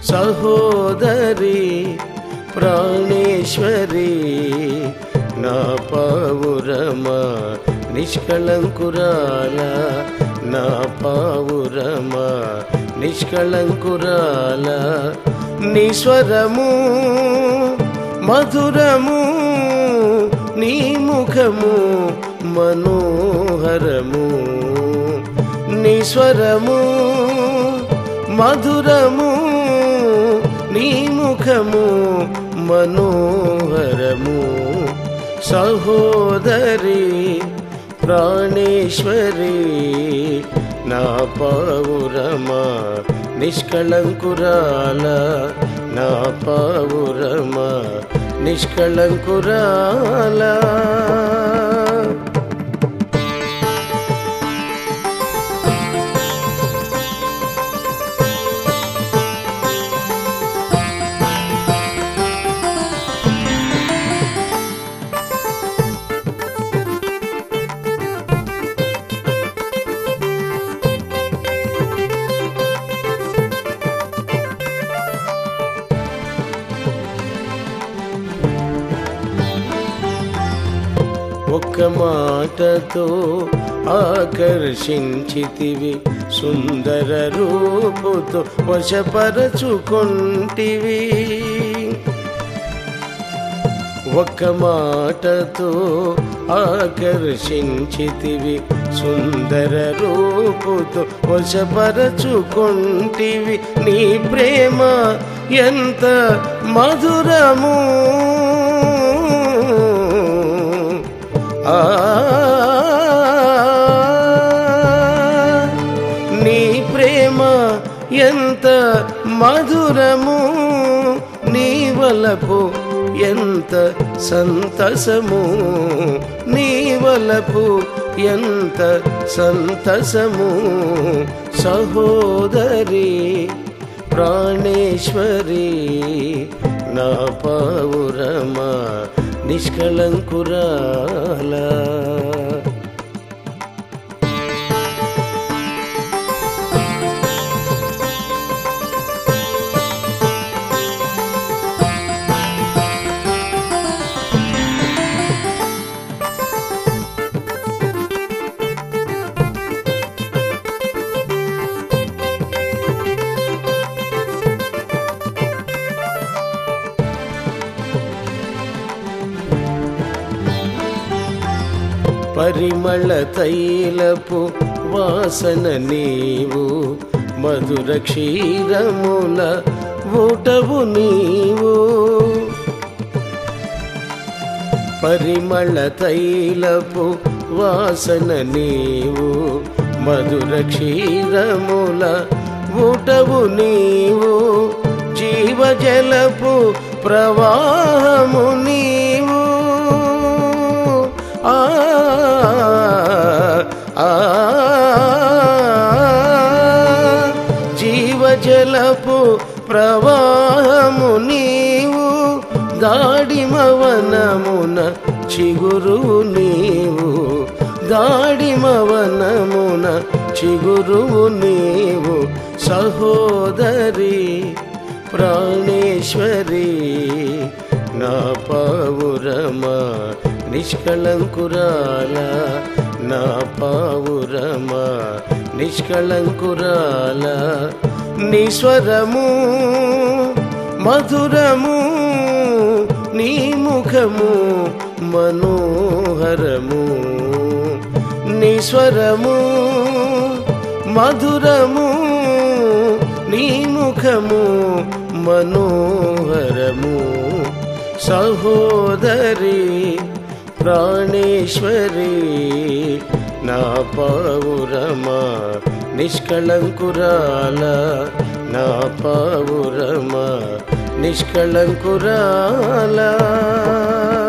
సహోదరి ప్రాణేశ్వరి నా పావురమా నిష్కళంకురాల నా పావురమా నిష్కళంకురాల నిస్వరము మధురము నీ ముఖము మనోహరము నిస్వరము మధురము నీ ముఖము మనోహరము సహోదరి ప్రాణేశ్వరి నా పావురమా నిష్కళంకురాల నా పావురమా నిష్కళంకురాల ఒక్క మాటతో ఆకర్షించితివి సుందర రూపుతో వశపరచుకొంటివి ఒక్క మాటతో ఆకర్షించితివి సుందర రూపుతో వశపరచుకొంటివి నీ ప్రేమ ఎంత మధురము ఆ నీ ప్రేమ ఎంత మధురము నీ వలపు ఎంత సంతసము నీ వలపు ఎంత సంతసము సహోదరి ప్రాణేశ్వరి నా పావురమా నిష్కళంకురాల పరిమళ తైలపు వాసన నీవు మధుర క్షీరముల ఊటవు నీవు పరిమళ తైలపు వాసన నీవు మధుర క్షీరముల ఊటవు నీవు జీవజలపు ప్రవాహము నీవు ఆ ఆ జీవజలపు ప్రవాహము నీవు గాడిమవనమున చిగురు నీవు గాడిమవనమున చిగురు నీవు సహోదరి ప్రాణేశ్వరి నా పావురమా నిష్కళంకురాల నా పావురమా నిష్కళంకురాల నిస్వరము మధురము నీ ముఖము మనోహరము నిస్వరము మధురము నీ ముఖము మనోహరము సహోదరి ప్రాణేశ్వరి నా పావురమా నిష్కళంకురాల నా పావురమా నిష్కళంకురాల